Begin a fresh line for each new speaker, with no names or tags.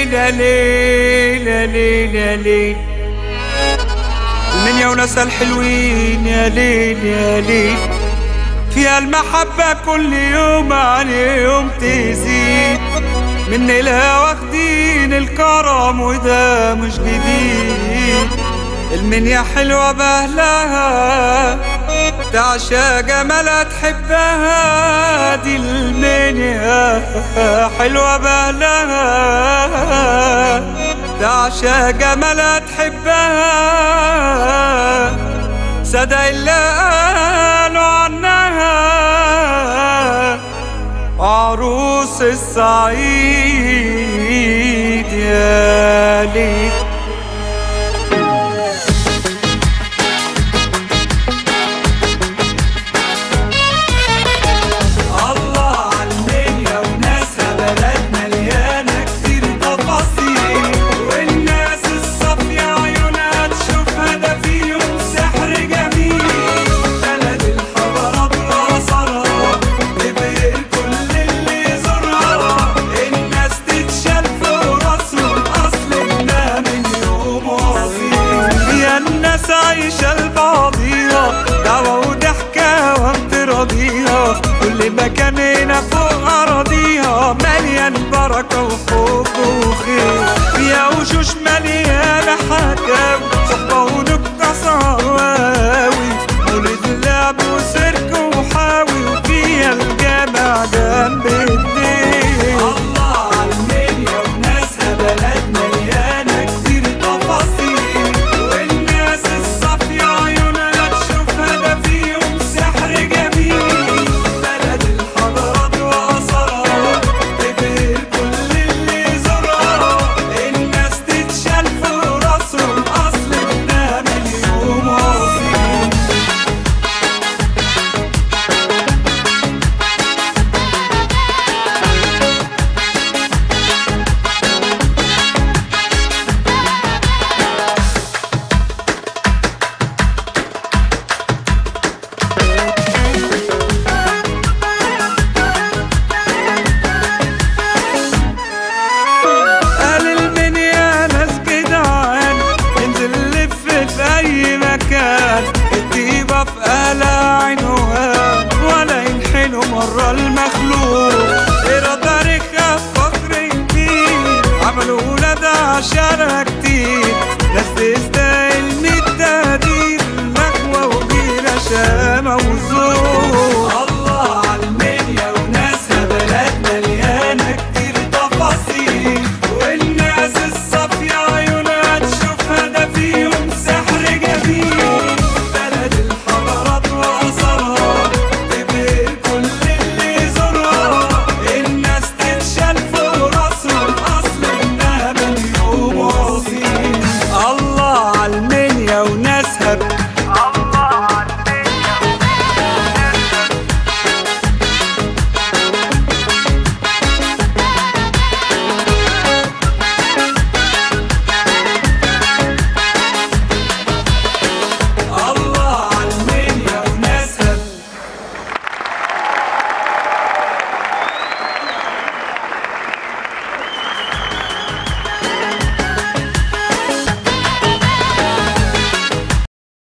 ليل يا ليل يا ليل يا ليل المنيا وناسها الحلوين يا ليل يا ليل فيها المحبة كل يوم عن يوم تزيد من لها واخدين الكرم وده مش جديد المنيا حلوة بأهلها تعشى جمالها تحبها دي المنيا حلوة بأهلها تعشى جمالها تحبها صدق اللي قالوا عنها عروس الصعيد يا ليل الله عالمنيا وناسها بلد مليانة كتير تفاصيل والناس الصافية عيونها تشوفها ده فيهم سحر جميل بلد الحضارات وآثارها تبهر كل اللي يزورها الناس تتشال فوق راسهم أصل إنها من يوم وأصيل يا الناس عايشة لبعضيها دعوة وضحكة وانت راضيها كل مكان هنا فوق أراضيها مليان بركة وحب